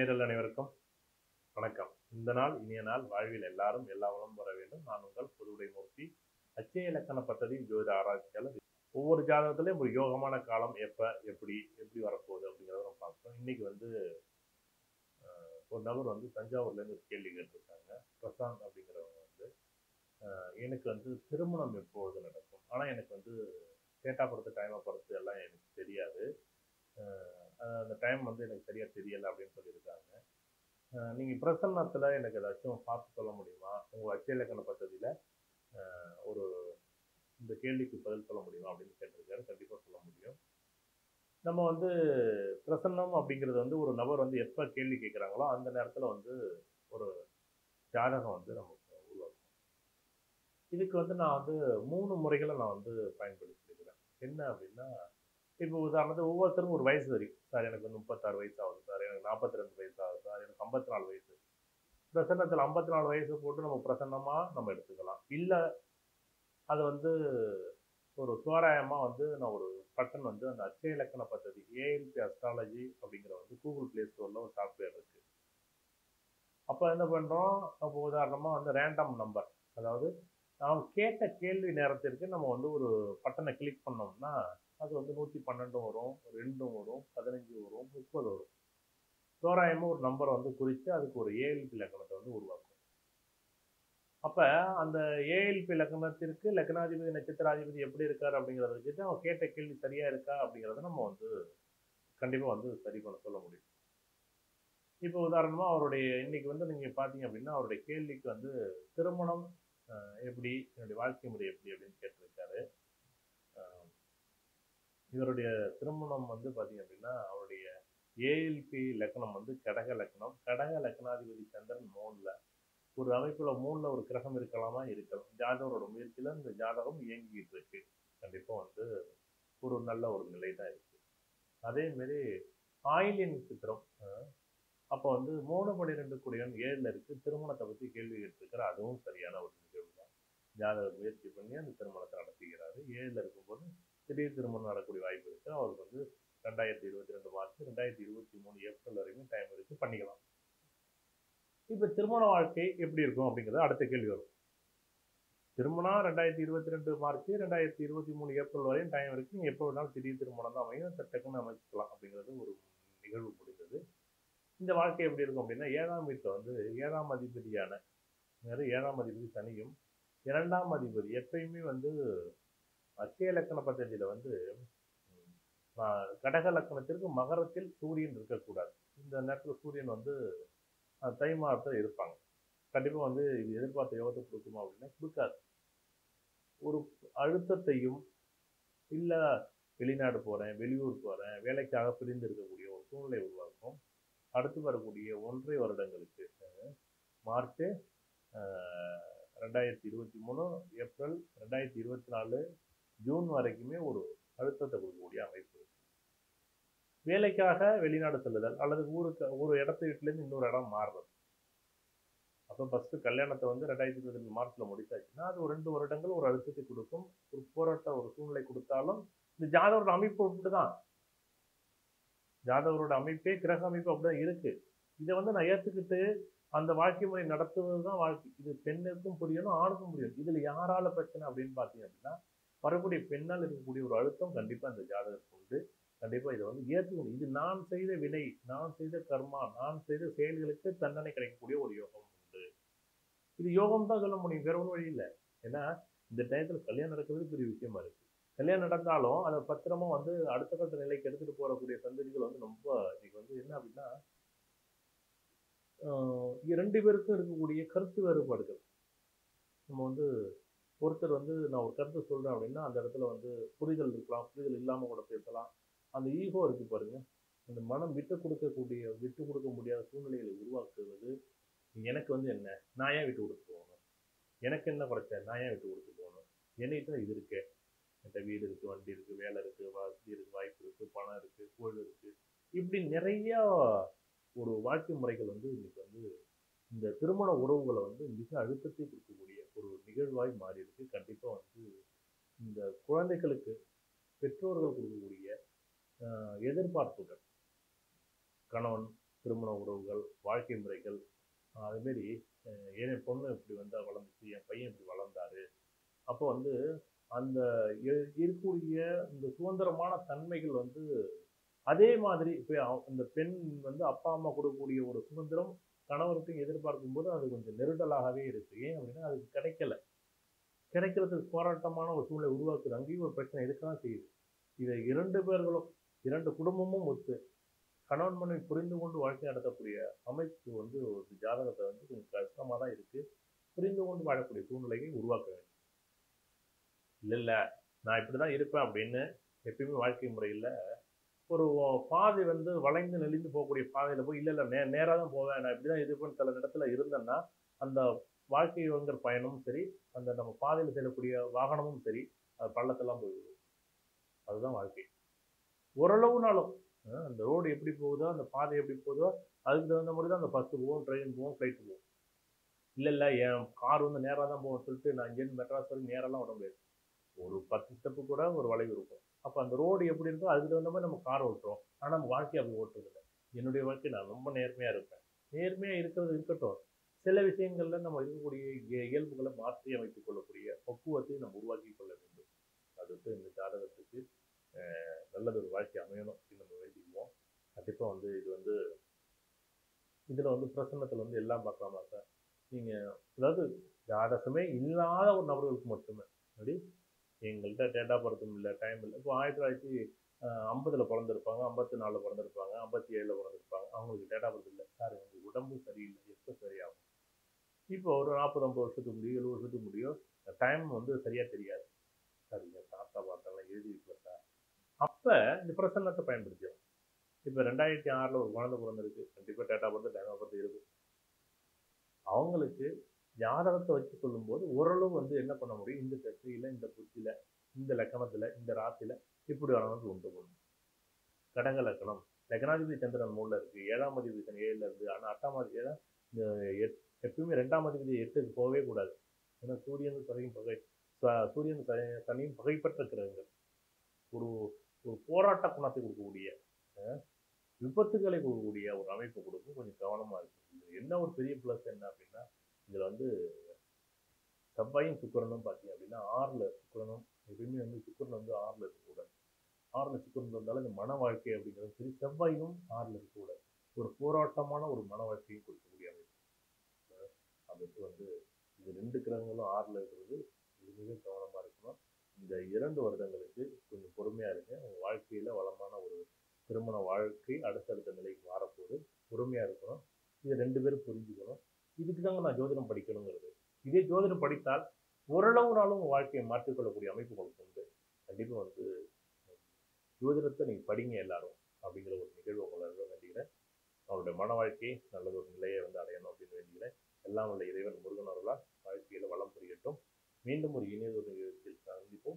நேரல் அனைவருக்கும் வணக்கம் இந்த நாள் இனிய நாள் வாழ்வில் எல்லாரும் எல்லா வளம் பெற வேண்டும் நான் உங்கள் புதுவுடை மூர்த்தி அச்சய இலக்கண பദ്ധதி ஜோதிட ஆராய்ச்சியாளர் ஒவ்வொரு ஜாதகத்திலையும் ஒரு யோகமான காலம் எப்போ எப்படி எப்படி வரப்போகுது அப்படிங்கிறத நம்ம பார்க்குறோம் இன்னைக்கு வந்து அஹ், ஒரு நபர் வந்து தஞ்சாவூர்லேருந்து ஒரு கேள்வி கேட்டிருக்காங்க பிரசாந்த் அப்படிங்கிறவங்க வந்து அஹ், எனக்கு வந்து திருமணம் எப்பொழுது நடக்கும் ஆனால் எனக்கு வந்து டேட்டா பொறுத்து டைமை பொறுத்து எல்லாம் எனக்கு தெரியாது அஹ், அந்த டைம் வந்து எனக்கு சரியா தெரியல அப்படின்னு சொல்லியிருக்காங்க அஹ், நீங்க பிரசன்னத்துல எனக்கு ஏதாச்சும் பார்த்து சொல்ல முடியுமா உங்க அச்சய இலக்கண பദ്ധதியில அஹ், ஒரு இந்த கேள்விக்கு பதில் சொல்ல முடியுமா அப்படின்னு கேட்டிருக்காரு கண்டிப்பா சொல்ல முடியும் நம்ம வந்து பிரசன்னம் அப்படிங்கிறது வந்து ஒரு நபர் வந்து எப்ப கேள்வி கேட்குறாங்களோ அந்த நேரத்துல வந்து ஒரு ஜாதகம் வந்து நமக்கு உருவாக்கும் இதுக்கு வந்து நான் வந்து மூணு முறைகளை நான் வந்து பயன்படுத்தியிருக்கிறேன் என்ன அப்படின்னா இப்போ உதாரணத்துக்கு ஒவ்வொருத்தருக்கும் ஒரு வயசு தெரியும் சார் எனக்கு வந்து முப்பத்தாறு வயசு ஆகுது சார் எனக்கு நாற்பத்தி ரெண்டு வயசு ஆகுது சார் எனக்கு ஐம்பத்தி நாலு வயசு பிரசன்னத்தில் ஐம்பத்தி நாலு வயசு போட்டு நம்ம பிரசன்னமாக நம்ம எடுத்துக்கலாம் இல்லை அது வந்து ஒரு தோராயமாக வந்து நான் ஒரு பட்டன் வந்து அந்த அச்சய இலக்கண பദ്ധதி ஏஎல்பி அஸ்ட்ராலஜி அப்படிங்கிற வந்து கூகுள் ப்ளே ஸ்டோரில் ஒரு சாஃப்ட்வேர் இருக்குது அப்போ என்ன பண்ணுறோம் அப்போ உதாரணமாக வந்து ரேண்டம் நம்பர் அதாவது நாம் கேட்ட கேள்வி நேரத்திற்கு நம்ம வந்து ஒரு பட்டனை கிளிக் பண்ணோம்னா அது வந்து நூற்றி பன்னெண்டும் வரும் ரெண்டும் வரும் பதினஞ்சு வரும் முப்பது வரும் தோராயமாக ஒரு நம்பரை வந்து குறித்து அதுக்கு ஒரு ஏஎல்பி இலக்கணத்தை வந்து உருவாக்கும் அப்போ அந்த ஏஎல்பி இலக்கணத்திற்கு லக்னாதிபதி நட்சத்திராதிபதி எப்படி இருக்கார் அப்படிங்கிறத வச்சுட்டு அவன் கேட்ட கேள்வி சரியா இருக்கா அப்படிங்கிறத நம்ம வந்து கண்டிப்பாக வந்து சரி பண்ண சொல்ல முடியும் இப்போ உதாரணமாக அவருடைய இன்னைக்கு வந்து நீங்கள் பார்த்தீங்க அப்படின்னா அவருடைய கேள்விக்கு வந்து திருமணம் அஹ், எப்படி என்னுடைய வாழ்க்கை முறை எப்படி அப்படின்னு கேட்டிருக்காரு அஹ், இவருடைய திருமணம் வந்து பார்த்தீங்க அப்படின்னா அவருடைய ஏஎல்பி லக்னம் வந்து கடக லக்னம் கடக லக்னாதிபதி சந்திரன் மூணில் ஒரு அமைப்புல மூணுல ஒரு கிரகம் இருக்கலாமா இருக்கலாம் ஜாதகரோட முயற்சியில இந்த ஜாதகம் இயங்கிட்டு இருக்கு கண்டிப்பா வந்து ஒரு நல்ல ஒரு நிலை தான் இருக்கு அதே மாதிரி ஆயிலின் நட்சத்திரம் அஹ், அப்போ வந்து மூணு பன்னிரெண்டு குடியன் ஏழுல இருக்கு திருமணத்தை பத்தி கேள்வி கேட்டிருக்கிற அதுவும் சரியான ஒரு நிகழ்வு தான் ஜாதகர் முயற்சி பண்ணி அந்த திருமணத்தை நடத்துகிறாரு ஏழுல இருக்கும்போது திடீர் திருமணம் நடக்கக்கூடிய வாய்ப்பு இருக்கு அவருக்கு வந்து ரெண்டாயிரத்தி இருபத்தி ரெண்டு மார்ச் ரெண்டாயிரத்தி இருபத்தி மூணு ஏப்ரல் வரைக்கும் டைம் இருக்கு பண்ணிக்கலாம் இப்போ திருமண வாழ்க்கை எப்படி இருக்கும் அப்படிங்கிறது அடுத்த கேள்வி வரும் திருமணம் ரெண்டாயிரத்தி இருபத்தி ரெண்டு மார்ச் ரெண்டாயிரத்தி இருபத்தி மூணு ஏப்ரல் வரையும் டைம் இருக்கு நீங்க எப்போ வேணாலும் திடீர் திருமணம் தான் அமையும் டக்குன்னு அமைச்சுக்கலாம் அப்படிங்கிறது ஒரு நிகழ்வு முடிந்தது இந்த வாழ்க்கை எப்படி இருக்கும் அப்படின்னா ஏழாம் வீட்டில் வந்து ஏழாம் அதிபதியான வேறு ஏழாம் அதிபதி சனியும் இரண்டாம் அதிபதி எப்பயுமே வந்து அச்சய இலக்கண பദ്ധதியில வந்து ம், ஆஹ், கடக லக்கணத்திற்கு மகரத்தில் சூரியன் இருக்கக்கூடாது இந்த நேரத்தில் சூரியன் வந்து அஹ், தை மாதத்தில் இருப்பாங்க கண்டிப்பாக வந்து இது எதிர்பார்த்த யோகத்தை கொடுக்குமா அப்படின்னா கொடுக்காது ஒரு அழுத்தத்தையும் இல்லை வெளிநாடு போகிறேன் வெளியூர் போகிறேன் வேலைக்காக பிரிந்து இருக்கக்கூடிய ஒரு சூழ்நிலை உருவாக்கும் அடுத்து வரக்கூடிய ஒன்றரை வருடங்களுக்கு அஹ், மார்ச் அஹ், ரெண்டாயிரத்தி இருபத்தி மூணு ஏப்ரல் ரெண்டாயிரத்தி இருபத்தி நாலு ஜூன் வரைக்குமே ஒரு அழுத்தத்தை கொடுக்கக்கூடிய அமைப்பு இருக்கு வேலைக்காக வெளிநாடு செல்லுதல் அல்லது ஊருக்கு ஒரு இடத்து வீட்டிலேருந்து இன்னொரு இடம் மாறுறது அப்போ ஃபஸ்ட்டு கல்யாணத்தை வந்து ரெண்டாயிரத்தி இருபத்தி ரெண்டு மார்ச்சில் முடிச்சாச்சுன்னா அது ஒரு ரெண்டு வருடங்கள் ஒரு அழுத்தத்தை கொடுக்கும் ஒரு போராட்ட ஒரு சூழ்நிலை கொடுத்தாலும் இந்த ஜாதகரோட அமைப்பு அப்படி தான் ஜாதகரோட அமைப்பே கிரக அமைப்பு அப்படிதான் இருக்கு இதை வந்து நான் ஏற்றுக்கிட்டு அந்த வாழ்க்கை முறை நடத்துவது தான் வாழ்க்கை இது பெண்ணுக்கும் புரியணும் ஆணுக்கும் புரியணும் இதில் யாரால பிரச்சனை அப்படின்னு பார்த்தீங்க அப்படின்னா வரக்கூடிய பெண்ணால் இருக்கக்கூடிய ஒரு அழுத்தம் கண்டிப்பாக இந்த ஜாதகத்துக்கு உண்டு கண்டிப்பாக இதை வந்து ஏற்றுக்கணும் இது நான் செய்த வினை நான் செய்த கர்மா நான் செய்த செயல்களுக்கு தண்டனை கிடைக்கக்கூடிய ஒரு யோகம் உண்டு இது யோகம் தான் சொல்ல முடியும் வேற ஒன்றும் வழி இல்லை ஏன்னா இந்த டயத்தில் கல்யாணம் நடக்கிறது பெரிய விஷயமா இருக்கு கல்யாணம் நடந்தாலும் அதை பத்திரமா வந்து அடுத்த கட்ட நிலைக்கு எடுத்துட்டு போறக்கூடிய சந்ததிகள் வந்து ரொம்ப இன்னைக்கு வந்து என்ன அப்படின்னா ஆஹ் ரெண்டு பேருக்கும் இருக்கக்கூடிய கருத்து வேறுபாடுகள் நம்ம வந்து ஒருத்தர் வந்து நான் ஒரு கருத்து சொல்றேன் அப்படின்னா அந்த இடத்துல வந்து புரிதல் இருக்கலாம் புரிதல் இல்லாம கூட பேசலாம் அந்த ஈகோ இருக்கு பாருங்க அந்த மனம் விட்டு கொடுக்கக்கூடிய விட்டு கொடுக்க முடியாத சூழ்நிலைகளை உருவாக்குவது எனக்கு வந்து என்ன நான் ஏன் விட்டு கொடுத்து போகணும் எனக்கு என்ன குறைச்ச நான் ஏன் விட்டு கொடுத்து போகணும் என்னைட்டு இது இருக்கு என்கிட்ட வீடு இருக்கு வண்டி இருக்கு வேலை இருக்கு வசதி இருக்கு வாய்ப்பு இருக்கு பணம் இருக்கு புகழ் இருக்கு இப்படி நிறைய ஒரு வாழ்க்கை முறைகள் வந்து இன்னைக்கு வந்து இந்த திருமண உறவுகளை வந்து மிக அழுத்தத்தை கொடுக்கக்கூடிய ஒரு நிகழ்வாய் மாறி இருக்கு கண்டிப்பா வந்து இந்த குழந்தைகளுக்கு பெற்றோர்கள் கொடுக்கக்கூடிய ஆஹ், எதிர்பார்ப்புகள் கணவன் திருமண உறவுகள் வாழ்க்கை முறைகள் ஆஹ் அதுமாரி அஹ் என் பொண்ணு இப்படி வந்து வளர்ந்துச்சு என் பையன் இப்படி வளர்ந்தாரு அப்போ வந்து அந்த இ- இருக்கக்கூடிய இந்த சுதந்திரமான தன்மைகள் வந்து அதே மாதிரி இப்போ அந்த பெண் வந்து அப்பா அம்மா கொடுக்கக்கூடிய ஒரு சுதந்திரம் கணவருக்கும் எதிர்பார்க்கும் போது அது கொஞ்சம் நெருடலாகவே இருக்கு ஏன் அப்படின்னா அதுக்கு கிடைக்கல கிடைக்கிறதுக்கு போராட்டமான ஒரு சூழ்நிலை உருவாக்குது அங்கேயும் ஒரு பிரச்சனை இருக்க தான் செய்யுது இதை இரண்டு பேர்களும் இரண்டு குடும்பமும் ஒத்து கணவன் மனைவி புரிந்து கொண்டு வாழ்க்கை நடத்தக்கூடிய அமைப்பு வந்து ஒரு ஜாதகத்தை வந்து கொஞ்சம் கஷ்டமாக தான் இருக்கு புரிந்து கொண்டு வாழக்கூடிய சூழ்நிலையை உருவாக்க வேண்டும் இல்லை இல்லை நான் இப்படி தான் இருப்பேன் அப்படின்னு எப்பயுமே வாழ்க்கை முறையில் ஒரு பாதை வந்து வளைந்து நெளிந்து போகக்கூடிய பாதையில் போய் இல்லை இல்லை நே நேராக தான் போவேன் நான் இப்படி தான் இருப்பேன்னு சில இடத்துல இருந்தேன்னா அந்த வாழ்க்கைங்கிற பயணமும் சரி அந்த நம்ம பாதையில் செல்லக்கூடிய வாகனமும் சரி அது பள்ளத்தெல்லாம் போய்விடும் அதுதான் வாழ்க்கை ஓரளவுனாலும் அஹ் அந்த ரோடு எப்படி போகுதோ அந்த பாதை எப்படி போகுதோ அதுக்கு தகுந்த மாதிரி தான் அந்த பஸ்ஸு போகும் ட்ரெயின் போகும் ஃப்ளைட்டு போகும் இல்லை இல்லை என் கார் வந்து நேராக தான் போகும்னு சொல்லிட்டு நான் இங்கேருந்து மெட்ராஸ் வரைக்கும் நேரெல்லாம் ஓட முடியாது ஒரு பத்து ஸ்டெப்பு கூட ஒரு வளைவு இருக்கும் அப்போ அந்த ரோடு எப்படி இருக்கோ அதுக்கு தகுந்த மாதிரி நம்ம கார் ஓட்டுறோம் ஆனால் நம்ம வாழ்க்கையை அப்படி ஓட்டுறது இல்லை என்னுடைய வாழ்க்கை நான் ரொம்ப நேர்மையாக இருப்பேன் நேர்மையாக இருக்கிறது இருக்கட்டும் சில விஷயங்கள்ல நம்ம இருக்கக்கூடிய இய- இயல்புகளை மாற்றி அமைத்துக் கொள்ளக்கூடிய பக்குவத்தை நம்ம உருவாக்கி கொள்ள வேண்டும் அதுக்கு இந்த ஜாதகத்துக்கு அஹ், நல்லது ஒரு வாழ்க்கை அமையணும் அப்படின்னு நம்ம வேண்டிக்குவோம் கண்டிப்பாக வந்து இது வந்து இதில் வந்து பிரசன்னத்தில் வந்து எல்லாம் பார்க்கலாமா சார் நீங்கள் அதாவது ஜாதகமே இல்லாத ஒரு நபர்களுக்கு மட்டுமே அப்படி எங்கள்கிட்ட டேட்டா பர்த்தும் இல்லை டைம் இல்லை இப்போ ஆயிரத்தி தொள்ளாயிரத்தி ஐம்பதில் பிறந்திருப்பாங்க ஐம்பத்தி நாலில் பிறந்திருப்பாங்க ஐம்பத்தி ஏழில் பிறந்திருப்பாங்க அவங்களுக்கு டேட்டா பர்த் இல்லை சார் எங்களுக்கு உடம்பு சரியில்லை எப்போ சரியாகும் இப்போ ஒரு நாற்பது ஐம்பது வருஷத்துக்கு முடியும் எழுபது வருஷத்துக்கு முடியும் டைம் வந்து சரியாக தெரியாது சார் எங்கள் தாத்தா பாட்டெல்லாம் எழுதி வைக்கல சார் அப்போ இந்த பிரசன்னத்தை பயன்படுத்திடும் இப்போ ரெண்டாயிரத்தி ஆறில் ஒரு குழந்தை பிறந்திருக்கு கண்டிப்பாக டேட்டா பர்த் டைம் பர்த் இருக்கும் அவங்களுக்கு ஜாதகத்தை வச்சு சொல்லும்போது ஓரளவு வந்து என்ன பண்ண முடியும் இந்த திசையில் இந்த புத்தியில் இந்த லக்கணத்தில் இந்த ராசியில் இப்படி வரணும்னு உண்டு பண்ணும் கடக லக்கணம் லக்னாதிபதி சந்திரன் மூணில் இருக்குது ஏழாம் அதிபதி சனி ஏழில் இருக்குது ஆனால் அட்டாம் அதிபதி ஏன்னா இந்த எட் எப்பயுமே ரெண்டாம் அதிபதி எட்டுக்கு போகவே கூடாது ஏன்னா சூரியன் சனியும் பகை ச- சூரியன் சனி- சனியும் பகைப்பற்ற கிரகங்கள் ஒரு ஒரு போராட்ட குணத்தை கொடுக்கக்கூடிய அஹ், விபத்துகளை கொடுக்கக்கூடிய ஒரு அமைப்பு கொடுக்கும் கொஞ்சம் கவனமாக இருக்கும் இது என்ன ஒரு பெரிய ப்ளஸ் என்ன அப்படின்னா இதில் வந்து செவ்வாயும் சுக்கிரனும் பார்த்தீங்க அப்படின்னா ஆறில் சுக்கிரனும் எப்பயுமே வந்து சுக்கிரன் வந்து ஆறில் இருக்கக்கூடாது ஆறில் சுக்கிரன் இருந்தாலும் இந்த மன வாழ்க்கை அப்படிங்கிறது சரி செவ்வாயும் ஆறில் இருக்கக்கூடாது ஒரு போராட்டமான ஒரு மன வாழ்க்கையும் கொடுக்கக்கூடிய அமைப்பு அஹ் அதுக்கு வந்து இது ரெண்டு கிரகங்களும் ஆறில் இருக்கிறது இது மிக கவனமாக இருக்கணும் இந்த இரண்டு வருடங்களுக்கு கொஞ்சம் பொறுமையாக இருங்க உங்கள் வாழ்க்கையில் வளமான ஒரு திருமண வாழ்க்கை அடுத்தடுத்த நிலைக்கு மாறப்போகுது பொறுமையாக இருக்கணும் இது ரெண்டு பேரும் புரிஞ்சுக்கணும் இதுக்கு தாங்க நான் ஜோதிடம் படிக்கணுங்கிறது இதே ஜோதிடம் படித்தால் ஓரளவு நாளும் உங்கள் வாழ்க்கையை மாற்றிக்கொள்ளக்கூடிய அமைப்பு உங்களுக்கு உண்டு கண்டிப்பாக வந்து ஜோதிடத்தை நீங்கள் படிங்க எல்லாரும் அப்படிங்கிற ஒரு நிகழ்வு உங்களை வேண்டிக்கிறேன் அவருடைய மன வாழ்க்கை நல்லது ஒரு நிலையை வந்து அடையணும் அப்படின்னு வேண்டிக்கிறேன் எல்லாம் உள்ள இறைவன் முருகன் அவர்களால் வாழ்க்கையில் வளம் புரியட்டும் மீண்டும் ஒரு இணையதொரு நிகழ்ச்சியில் சந்திப்போம்